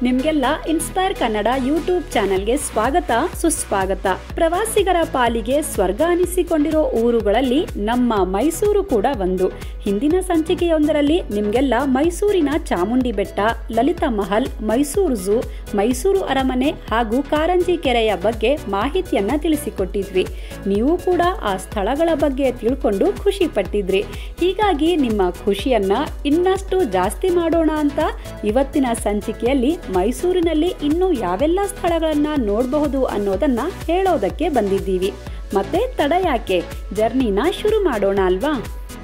ನಿಮ್ಗೆಲ್ಲ inspire Kannada YouTube ಚಾನೆಲ್ಗೆ ಸ್ವಾಗತ ಸುಸ್ವಾಗತ ಪ್ರವಾಸಿಗರ ಪಾಲಿಗೆ ಸ್ವರ್ಗ ಅನಿಸಿಕೊಂಡಿರೋ ಊರುಗಳಲ್ಲಿ ನಮ್ಮ ಮೈಸೂರು ಕೂಡ ಒಂದು ಹಿಂದಿನ ಸಂಚಿಕೆಯೊಂದರಲ್ಲಿ ನಿಮ್ಗೆಲ್ಲ ಮೈಸೂರಿನ ಚಾಮುಂಡಿ ಬೆಟ್ಟ ಲಲಿತಾ ಮಹಲ್ ಮೈಸೂರು ಝೂ ಮೈಸೂರು ಅರಮನೆ ಹಾಗೂ ಕಾರಂಜಿ ಕೆರೆಯ ಬಗ್ಗೆ ಮಾಹಿತಿಯನ್ನ ತಿಳಿಸಿಕೊಟ್ಟಿದ್ವಿ ನೀವು ಕೂಡ ಆ ಸ್ಥಳಗಳ ಬಗ್ಗೆ ತಿಳ್ಕೊಂಡು ಖುಷಿ ಪಟ್ಟಿದ್ರಿ ಹೀಗಾಗಿ ನಿಮ್ಮ ಖುಷಿಯನ್ನ ಇನ್ನಷ್ಟು ಜಾಸ್ತಿ ಮಾಡೋಣ ಅಂತ ಇವತ್ತಿನ ಸಂಚಿಕೆಯಲ್ಲಿ ಮೈಸೂರಿನಲ್ಲಿ ಇನ್ನೂ ಯಾವೆಲ್ಲ ಸ್ಥಳಗಳನ್ನ ನೋಡಬಹುದು ಅನ್ನೋದನ್ನ ಹೇಳೋದಕ್ಕೆ ಬಂದಿದ್ದೀವಿ ಮತ್ತೆ ತಡ ಯಾಕೆ ಜರ್ನಿನ ಶುರು ಮಾಡೋಣ ಅಲ್ವಾ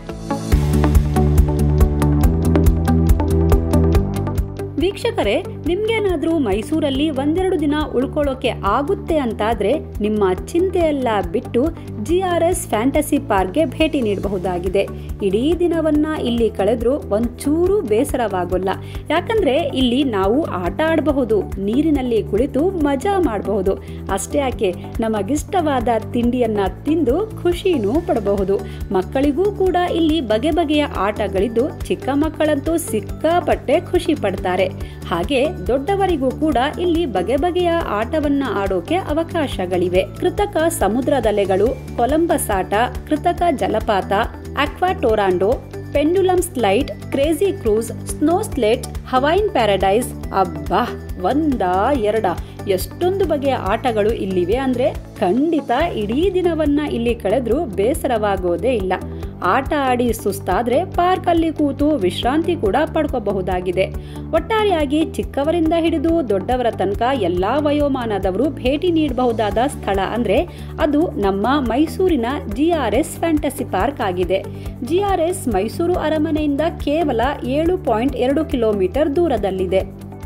ವೀಕ್ಷಕರೇ ನಿಮ್ಗೇನಾದ್ರೂ ಮೈಸೂರಲ್ಲಿ ಒಂದೆರಡು ದಿನ ಉಳ್ಕೊಳ್ಳೋಕೆ ಆಗುತ್ತೆ ಅಂತಾದ್ರೆ ನಿಮ್ಮ ಚಿಂತೆಯೆಲ್ಲ ಬಿಟ್ಟು ಜಿ ಆರ್ ಎಸ್ ಫ್ಯಾಂಟಸಿ ಪಾರ್ಕ್ಗೆ ಭೇಟಿ ನೀಡಬಹುದಾಗಿದೆ ಇಡೀ ದಿನವನ್ನ ಇಲ್ಲಿ ಕಳೆದ್ರೂ ಒಂಚೂರು ಬೇಸರವಾಗೋಲ್ಲ ಯಾಕಂದ್ರೆ ಇಲ್ಲಿ ನಾವು ಆಟ ಆಡಬಹುದು ನೀರಿನಲ್ಲಿ ಕುಳಿತು ಮಜಾ ಮಾಡಬಹುದು ಅಷ್ಟೇ ಯಾಕೆ ನಮಗಿಷ್ಟವಾದ ತಿಂಡಿಯನ್ನ ತಿಂದು ಖುಷಿನೂ ಪಡಬಹುದು ಮಕ್ಕಳಿಗೂ ಕೂಡ ಇಲ್ಲಿ ಬಗೆ ಬಗೆಯ ಆಟಗಳಿದ್ದು ಚಿಕ್ಕ ಮಕ್ಕಳಂತೂ ಸಿಕ್ಕಾಪಟ್ಟೆ ಖುಷಿ ಪಡ್ತಾರೆ ಹಾಗೆ ದೊಡ್ಡವರಿಗೂ ಕೂಡ ಇಲ್ಲಿ ಬಗೆ ಬಗೆಯ ಆಟವನ್ನ ಆಡೋಕೆ ಅವಕಾಶಗಳಿವೆ ಕೃತಕ ಸಮುದ್ರದಲೆಗಳು ಕೊಲಂಬಸ್ ಆಟ ಕೃತಕ ಜಲಪಾತ aqua tornado pendulum slide crazy cruise snow slate Hawaiian paradise ಅಬ್ಬಾ ಒಂದಾ ಎರಡ ಎಷ್ಟೊಂದು ಬಗೆಯ ಆಟಗಳು ಇಲ್ಲಿವೆ ಅಂದ್ರೆ ಖಂಡಿತ ಇಡೀ ದಿನವನ್ನ ಇಲ್ಲಿ ಕಳೆದ್ರೂ ಬೇಸರವಾಗೋದೇ ಇಲ್ಲ ಆಟ ಆಡಿ ಸುಸ್ತಾದ್ರೆ ಪಾರ್ಕ್ ಅಲ್ಲಿ ಕೂತು ವಿಶ್ರಾಂತಿ ಕೂಡ ಪಡ್ಕೋಬಹುದಾಗಿದೆ ಒಟ್ಟಾರೆಯಾಗಿ ಚಿಕ್ಕವರಿಂದ ಹಿಡಿದು ದೊಡ್ಡವರ ತನಕ ಎಲ್ಲಾ ವಯೋಮಾನದವರು ಭೇಟಿ ನೀಡಬಹುದಾದ ಸ್ಥಳ ಅಂದ್ರೆ ಅದು ನಮ್ಮ ಮೈಸೂರಿನ ಜಿಆರ್ಎಸ್ ಫ್ಯಾಂಟಸಿ ಪಾರ್ಕ್ ಆಗಿದೆ ಜಿಆರ್ಎಸ್ ಮೈಸೂರು ಅರಮನೆಯಿಂದ ಕೇವಲ ಏಳು ಪಾಯಿಂಟ್ ಎರಡು ಕಿಲೋಮೀಟರ್ ದೂರದಲ್ಲಿದೆ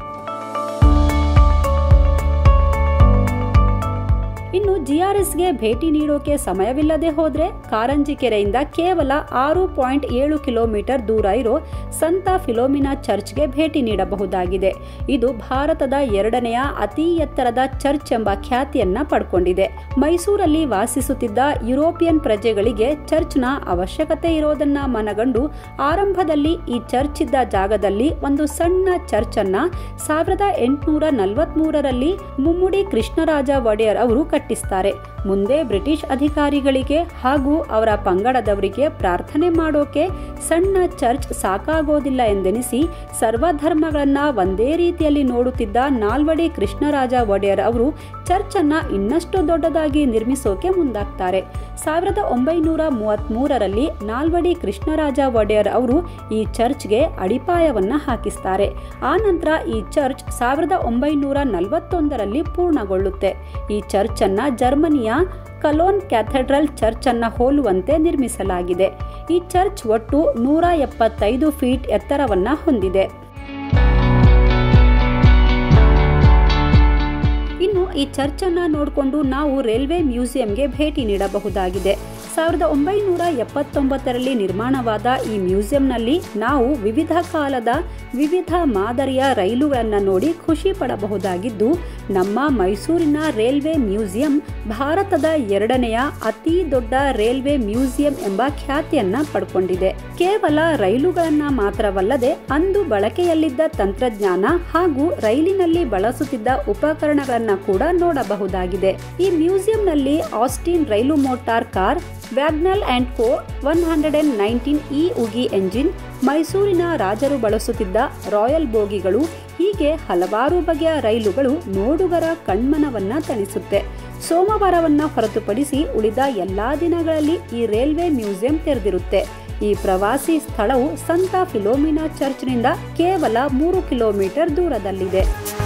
ಇನ್ನು ಜಿಆರ್ಎಸ್ಗೆ ಭೇಟಿ ನೀಡೋಕೆ ಸಮಯವಿಲ್ಲದೆ ಹೋದ್ರೆ ಕಾರಂಜಿ ಕೆರೆಯಿಂದ ಕೇವಲ ಆರು ಪಾಯಿಂಟ್ ಏಳು ಕಿಲೋಮೀಟರ್ ದೂರ ಇರೋ ಸಂತ ಫಿಲೋಮಿನಾ ಚರ್ಚ್ಗೆ ಭೇಟಿ ನೀಡಬಹುದಾಗಿದೆ ಇದು ಭಾರತದ ಎರಡನೆಯ ಅತಿ ಎತ್ತರದ ಚರ್ಚ್ ಎಂಬ ಖ್ಯಾತಿಯನ್ನ ಪಡ್ಕೊಂಡಿದೆ ಮೈಸೂರಲ್ಲಿ ವಾಸಿಸುತ್ತಿದ್ದ ಯುರೋಪಿಯನ್ ಪ್ರಜೆಗಳಿಗೆ ಚರ್ಚ್ನ ಅವಶ್ಯಕತೆ ಇರೋದನ್ನ ಮನಗಂಡು ಆರಂಭದಲ್ಲಿ ಈ ಚರ್ಚ್ ಇದ್ದ ಜಾಗದಲ್ಲಿ ಒಂದು ಸಣ್ಣ ಚರ್ಚ್ ಅನ್ನ ಸಾವಿರದ ಎಂಟುನೂರ ನಲವತ್ಮೂರರಲ್ಲಿ ಮುಮ್ಮುಡಿ ಕೃಷ್ಣರಾಜ ಒಡೆಯರ್ ಅವರು ಕಟ್ಟಿಸ್ತಾರೆ ಮುಂದೆ ಬ್ರಿಟಿಷ್ ಅಧಿಕಾರಿಗಳಿಗೆ ಹಾಗೂ ಅವರ ಪಂಗಡದವರಿಗೆ ಪ್ರಾರ್ಥನೆ ಮಾಡೋಕೆ ಸಣ್ಣ ಚರ್ಚ್ ಸಾಕಾಗೋದಿಲ್ಲ ಎಂದೆನಿಸಿ ಸರ್ವಧರ್ಮಗಳನ್ನ ಒಂದೇ ರೀತಿಯಲ್ಲಿ ನೋಡುತ್ತಿದ್ದ ನಾಲ್ವಡಿ ಕೃಷ್ಣರಾಜ ಒಡೆಯರ್ ಅವರು ಚರ್ಚ್ ಅನ್ನ ಇನ್ನಷ್ಟು ದೊಡ್ಡದಾಗಿ ನಿರ್ಮಿಸೋಕೆ ಮುಂದಾಗ್ತಾರೆ ಸಾವಿರದ ಒಂಬೈನೂರ ಮೂವತ್ತ್ ಮೂರರಲ್ಲಿ ನಾಲ್ವಡಿ ಕೃಷ್ಣರಾಜ ಒಡೆಯರ್ ಅವರು ಈ ಚರ್ಚ್ಗೆ ಅಡಿಪಾಯವನ್ನ ಹಾಕಿಸ್ತಾರೆ ಆ ನಂತರ ಈ ಚರ್ಚ್ ಸಾವಿರದ ಒಂಬೈನೂರ ನಲವತ್ತೊಂದರಲ್ಲಿ ಪೂರ್ಣಗೊಳ್ಳುತ್ತೆ ಈ ಚರ್ಚ್ ಅನ್ನ ಜರ್ಮನಿಯ ಕಲೋನ್ ಕ್ಯಾಥೆಡ್ರಲ್ ಚರ್ಚ್ ಅನ್ನ ಹೋಲುವಂತೆ ನಿರ್ಮಿಸಲಾಗಿದೆ ಈ ಚರ್ಚ್ ಒಟ್ಟು ನೂರ ಎಪ್ಪತ್ತೈದು ಫೀಟ್ ಎತ್ತರವನ್ನ ಹೊಂದಿದೆ ಇನ್ನು ಈ ಚರ್ಚ್ ಅನ್ನ ನೋಡಿಕೊಂಡು ನಾವು ರೈಲ್ವೆ ಮ್ಯೂಸಿಯಂಗೆ ಭೇಟಿ ನೀಡಬಹುದಾಗಿದೆ ಸಾವಿರದ ಒಂಬೈನೂರ ಎಪ್ಪತ್ತೊಂಬತ್ತರಲ್ಲಿ ನಿರ್ಮಾಣವಾದ ಈ ಮ್ಯೂಸಿಯಂನಲ್ಲಿ ನಾವು ವಿವಿಧ ಕಾಲದ ವಿವಿಧ ಮಾದರಿಯ ರೈಲುಗಳನ್ನು ನೋಡಿ ಖುಷಿ ಪಡಬಹುದಾಗಿದ್ದು ನಮ್ಮ ಮೈಸೂರಿನ ರೈಲ್ವೆ ಮ್ಯೂಸಿಯಂ ಭಾರತದ ಎರಡನೆಯ ಅತಿ ದೊಡ್ಡ ರೈಲ್ವೆ ಮ್ಯೂಸಿಯಂ ಎಂಬ ಖ್ಯಾತಿಯನ್ನ ಪಡ್ಕೊಂಡಿದೆ ಕೇವಲ ರೈಲುಗಳನ್ನ ಮಾತ್ರವಲ್ಲದೆ ಅಂದು ಬಳಕೆಯಲ್ಲಿದ್ದ ತಂತ್ರಜ್ಞಾನ ಹಾಗೂ ರೈಲಿನಲ್ಲಿ ಬಳಸುತ್ತಿದ್ದ ಉಪಕರಣಗಳನ್ನ ಕೂಡ ನೋಡಬಹುದಾಗಿದೆ ಈ ಮ್ಯೂಸಿಯಂನಲ್ಲಿ ಆಸ್ಟಿನ್ ರೈಲು ಮೋಟಾರ್ ಕಾರ್ ವ್ಯಾಗ್ನಲ್ and co one hundred and nineteen ಇ ಉಗಿ ಎಂಜಿನ್ ಮೈಸೂರಿನ ರಾಜರು ಬಳಸುತ್ತಿದ್ದ ರಾಯಲ್ ಬೋಗಿಗಳು ಹೀಗೆ ಹಲವಾರು ಬಗೆಯ ರೈಲುಗಳು ನೋಡುಗರ ಕಣ್ಮನವನ್ನ ತಣಿಸುತ್ತೆ ಸೋಮವಾರವನ್ನ ಹೊರತುಪಡಿಸಿ ಉಳಿದ ಎಲ್ಲಾ ದಿನಗಳಲ್ಲಿ ಈ ರೈಲ್ವೆ ಮ್ಯೂಸಿಯಂ ತೆರೆದಿರುತ್ತೆ ಈ ಪ್ರವಾಸಿ ಸ್ಥಳವು ಸಂತ ಫಿಲೋಮಿನಾ ಚರ್ಚ್ನಿಂದ ಕೇವಲ ಮೂರು ಕಿಲೋಮೀಟರ್ ದೂರದಲ್ಲಿದೆ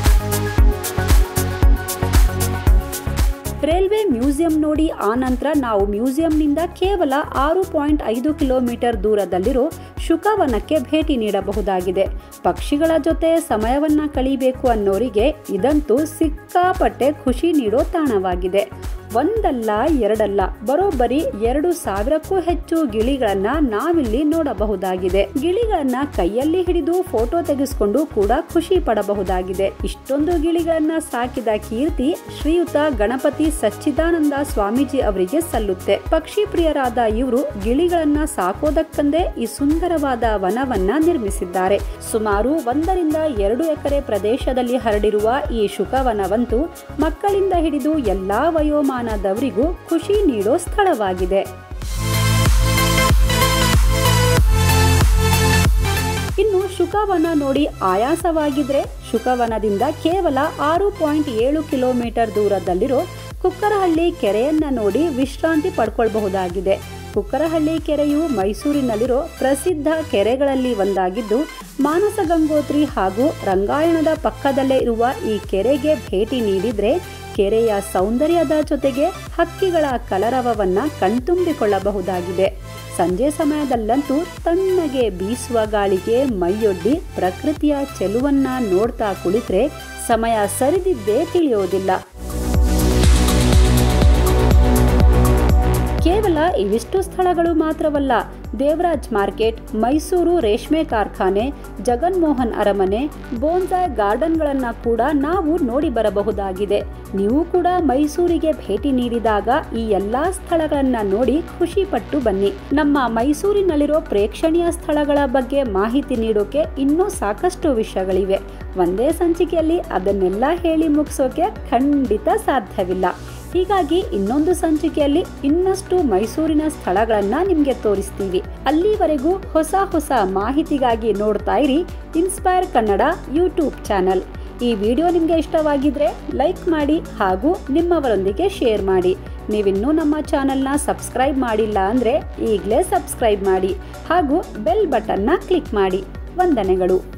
ರೈಲ್ವೆ ಮ್ಯೂಸಿಯಂ ನೋಡಿ ಆ ನಂತರ ನಾವು ಮ್ಯೂಸಿಯಂನಿಂದ ಕೇವಲ ಆರು ಪಾಯಿಂಟ್ ಐದು ಕಿಲೋಮೀಟರ್ ದೂರದಲ್ಲಿರೋ ಶುಕವನಕ್ಕೆ ಭೇಟಿ ನೀಡಬಹುದಾಗಿದೆ ಪಕ್ಷಿಗಳ ಜೊತೆ ಸಮಯವನ್ನ ಕಳಿಬೇಕು ಅನ್ನೋರಿಗೆ ಇದಂತೂ ಸಿಕ್ಕಾಪಟ್ಟೆ ಖುಷಿ ನೀಡೋ ತಾಣವಾಗಿದೆ ಒಂದಲ್ಲ ಎರಡಲ್ಲ ಬರೋಬ್ಬರಿ ಎರಡು ಸಾವಿರಕ್ಕೂ ಹೆಚ್ಚು ಗಿಳಿಗಳನ್ನ ನಾವಿಲ್ಲಿ ನೋಡಬಹುದಾಗಿದೆ ಗಿಳಿಗಳನ್ನ ಕೈಯಲ್ಲಿ ಹಿಡಿದು ಫೋಟೋ ತೆಗೆಸಿಕೊಂಡು ಕೂಡ ಖುಷಿ ಪಡಬಹುದಾಗಿದೆ ಇಷ್ಟೊಂದು ಗಿಳಿಗಳನ್ನ ಸಾಕಿದ ಕೀರ್ತಿ ಶ್ರೀಯುತ ಗಣಪತಿ ಸಚ್ಚಿದಾನಂದ ಸ್ವಾಮೀಜಿ ಅವರಿಗೆ ಸಲ್ಲುತ್ತೆ ಪಕ್ಷಿ ಪ್ರಿಯರಾದ ಇವರು ಗಿಳಿಗಳನ್ನ ಸಾಕೋದಕ್ಕಂದೇ ಈ ಸುಂದರವಾದ ವನವನ್ನ ನಿರ್ಮಿಸಿದ್ದಾರೆ ಸುಮಾರು ಒಂದರಿಂದ ಎರಡು ಎಕರೆ ಪ್ರದೇಶದಲ್ಲಿ ಹರಡಿರುವ ಈ ಶುಕವನವಂತೂ ಮಕ್ಕಳಿಂದ ಹಿಡಿದು ಎಲ್ಲಾ ವಯೋಮಾನದವರಿಗೂ ಖುಷಿ ನೀಡೋ ಸ್ಥಳವಾಗಿದೆ ಇನ್ನು ಶುಕವನ ನೋಡಿ ಆಯಾಸವಾಗಿದ್ರೆ ಶುಕವನದಿಂದ ಕೇವಲ ಆರು ಪಾಯಿಂಟ್ ಏಳು ಕಿಲೋಮೀಟರ್ ದೂರದಲ್ಲಿರೋ ಕುಕ್ಕರಹಳ್ಳಿ ಕೆರೆಯನ್ನ ನೋಡಿ ವಿಶ್ರಾಂತಿ ಪಡ್ಕೊಳ್ಬಹುದಾಗಿದೆ ಕುಕ್ಕರಹಳ್ಳಿ ಕೆರೆಯು ಮೈಸೂರಿನಲ್ಲಿರೋ ಪ್ರಸಿದ್ಧ ಕೆರೆಗಳಲ್ಲಿ ಒಂದಾಗಿದ್ದು ಮಾನಸ ಗಂಗೋತ್ರಿ ಹಾಗೂ ರಂಗಾಯಣದ ಪಕ್ಕದಲ್ಲೇ ಇರುವ ಈ ಕೆರೆಗೆ ಭೇಟಿ ನೀಡಿದ್ರೆ ಕೆರೆಯ ಸೌಂದರ್ಯದ ಜೊತೆಗೆ ಹಕ್ಕಿಗಳ ಕಲರವವನ್ನ ಕಣ್ತುಂಬಿಕೊಳ್ಳಬಹುದಾಗಿದೆ ಸಂಜೆ ಸಮಯದಲ್ಲಂತೂ ತಣ್ಣಗೆ ಬೀಸುವ ಗಾಳಿಗೆ ಮೈಯೊಡ್ಡಿ ಪ್ರಕೃತಿಯ ಚೆಲುವನ್ನ ನೋಡ್ತಾ ಕುಳಿತ್ರೆ ಸಮಯ ಸರಿದಿದ್ದೇ ತಿಳಿಯೋದಿಲ್ಲ ಕೇವಲ ಇವಿಷ್ಟು ಸ್ಥಳಗಳು ಮಾತ್ರವಲ್ಲ ದೇವರಾಜ್ ಮಾರ್ಕೆಟ್ ಮೈಸೂರು ರೇಷ್ಮೆ ಕಾರ್ಖಾನೆ ಜಗನ್ಮೋಹನ್ ಅರಮನೆ ಬೋನ್ಸಾಯ್ ಗಾರ್ಡನ್ಗಳನ್ನು ಕೂಡ ನಾವು ನೋಡಿ ಬರಬಹುದಾಗಿದೆ ನೀವು ಕೂಡ ಮೈಸೂರಿಗೆ ಭೇಟಿ ನೀಡಿದಾಗ ಈ ಎಲ್ಲಾ ಸ್ಥಳಗಳನ್ನ ನೋಡಿ ಖುಷಿ ಪಟ್ಟು ಬನ್ನಿ ನಮ್ಮ ಮೈಸೂರಿನಲ್ಲಿರೋ ಪ್ರೇಕ್ಷಣೀಯ ಸ್ಥಳಗಳ ಬಗ್ಗೆ ಮಾಹಿತಿ ನೀಡೋಕೆ ಇನ್ನೂ ಸಾಕಷ್ಟು ವಿಷಯಗಳಿವೆ ಒಂದೇ ಸಂಚಿಕೆಯಲ್ಲಿ ಅದನ್ನೆಲ್ಲ ಹೇಳಿ ಮುಗಿಸೋಕೆ ಖಂಡಿತ ಸಾಧ್ಯವಿಲ್ಲ ಹೀಗಾಗಿ ಇನ್ನೊಂದು ಸಂಚಿಕೆಯಲ್ಲಿ ಇನ್ನಷ್ಟು ಮೈಸೂರಿನ ಸ್ಥಳಗಳನ್ನ ನಿಮ್ಗೆ ತೋರಿಸ್ತೀವಿ ಅಲ್ಲಿವರೆಗೂ ಹೊಸ ಹೊಸ ಮಾಹಿತಿಗಾಗಿ ನೋಡ್ತಾ ಇರಿ ಇನ್ಸ್ಪೈರ್ ಕನ್ನಡ ಯೂಟ್ಯೂಬ್ ಚಾನಲ್ ಈ ವಿಡಿಯೋ ನಿಮಗೆ ಇಷ್ಟವಾಗಿದ್ರೆ ಲೈಕ್ ಮಾಡಿ ಹಾಗೂ ನಿಮ್ಮವರೊಂದಿಗೆ ಶೇರ್ ಮಾಡಿ ನೀವಿನ್ನೂ ನಮ್ಮ ಚಾನಲ್ನ ಸಬ್ಸ್ಕ್ರೈಬ್ ಮಾಡಿಲ್ಲ ಅಂದರೆ ಈಗಲೇ ಸಬ್ಸ್ಕ್ರೈಬ್ ಮಾಡಿ ಹಾಗೂ ಬೆಲ್ ಬಟನ್ನ ಕ್ಲಿಕ್ ಮಾಡಿ ವಂದನೆಗಳು